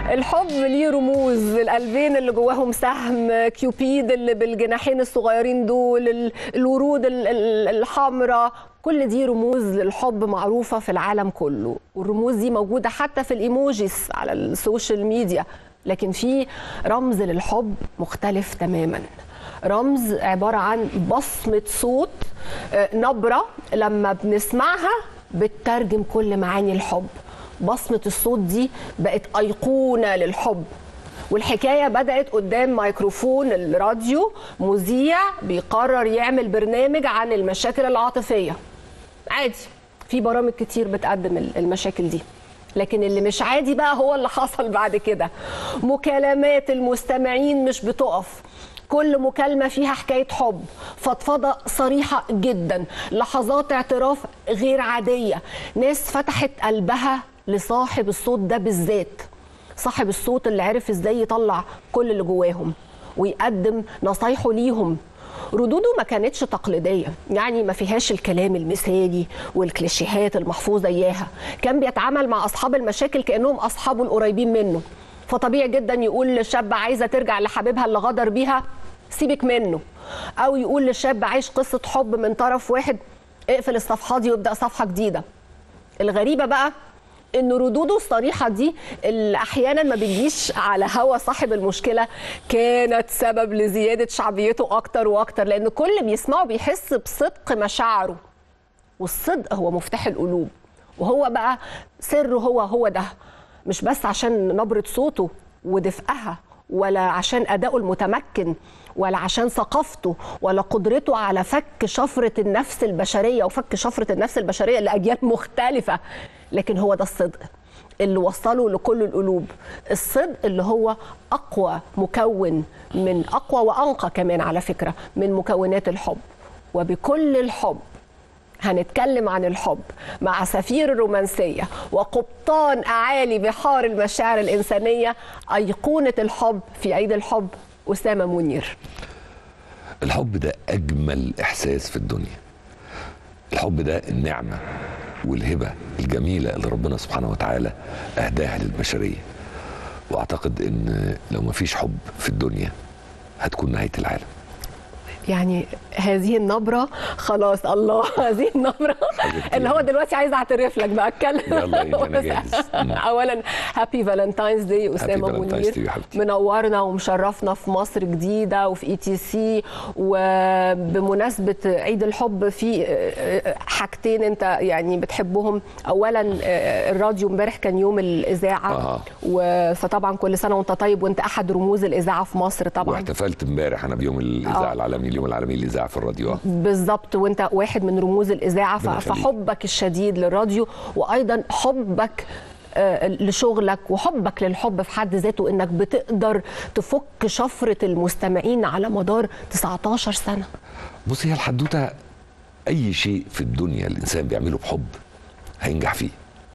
الحب ليه رموز القلبين اللي جواهم سهم كيوبيد اللي بالجناحين الصغيرين دول ال- الورود ال- ال- الحمراء كل دي رموز للحب معروفة في العالم كله والرموز دي موجودة حتى في الإيموجيز على السوشيال ميديا لكن في رمز للحب مختلف تماما رمز عبارة عن بصمة صوت آه، نبرة لما بنسمعها بتترجم كل معاني الحب بصمة الصوت دي بقت أيقونة للحب والحكاية بدأت قدام ميكروفون الراديو مذيع بيقرر يعمل برنامج عن المشاكل العاطفية عادي في برامج كتير بتقدم ال- المشاكل دي لكن اللي مش عادي بقى هو اللي حصل بعد كده مكالمات المستمعين مش بتقف كل مكالمة فيها حكاية حب فضفضة صريحة جدا لحظات اعتراف غير عادية ناس فتحت قلبها لصاحب الصوت ده بالذات صاحب الصوت اللي عرف ازاي يطلع كل اللي جواهم ويقدم نصايحه ليهم ردوده ما كانتش تقليديه يعني ما فيهاش الكلام المثالي والكليشيهات المحفوظه اياها كان بيتعامل مع اصحاب المشاكل كانهم اصحابه القريبين منه فطبيعي جدا يقول لشاب عايزه ترجع لحبيبها اللي غدر بيها سيبك منه او يقول لشاب عايش قصه حب من طرف واحد اقفل الصفحه دي وابدا صفحه جديده الغريبه بقى ان ردوده الصريحه دي اللي احيانا ما بتجيش على هوا صاحب المشكله كانت سبب لزياده شعبيته اكتر واكتر لان كل بيسمعه بيحس بصدق مشاعره والصدق هو مفتاح القلوب وهو بقى سره هو هو ده مش بس عشان نبرة صوته ودفئها ولا عشان أدائه المتمكن ولا عشان ثقافته ولا قدرته على فك شفرة النفس البشرية وفك شفرة النفس البشرية لأجيال مختلفة لكن هو ده الصدق اللي وصله لكل القلوب الصدق اللي هو أقوى مكون من أقوى وأنقى كمان على فكرة من مكونات الحب وبكل الحب هنتكلم عن الحب مع سفير الرومانسية وقبطان أعالي بحار المشاعر الإنسانية أيقونة الحب في عيد الحب أسامة منير الحب ده اجمل احساس في الدنيا الحب ده النعمه والهبه الجميله اللي ربنا سبحانه وتعالى اهداها للبشريه واعتقد ان لو ما فيش حب في الدنيا هتكون نهايه العالم يعني هذه النبرة خلاص الله هذه النبرة حبيبتي. اللي هو دلوقتي عايزة أعترف لك بقى أتكلم يلا يلا، أنا جاهز. مم. أولا هابي فالنتاينز داي أسامة Valentine's منير Day يا حبيبتي. منورنا ومشرفنا في مصر جديدة وفي اي تي سي وبمناسبة عيد الحب في حاجتين أنت يعني بتحبهم أولا الراديو امبارح كان يوم الإذاعة آه. و- فطبعا كل سنة وأنت طيب وأنت أحد رموز الإذاعة في مصر طبعا واحتفلت امبارح انا بيوم الاذاعه آه. العالمي اليوم العالمي للاذاعه في الراديو آه. بالظبط وانت واحد من رموز الاذاعه ف- ربنا يخليك. فحبك الشديد للراديو وايضا حبك آه، لشغلك وحبك للحب في حد ذاته انك بتقدر تفك شفره المستمعين على مدار 19 سنه بص هي الحدوته اي شيء في الدنيا الانسان بيعمله بحب هينجح فيه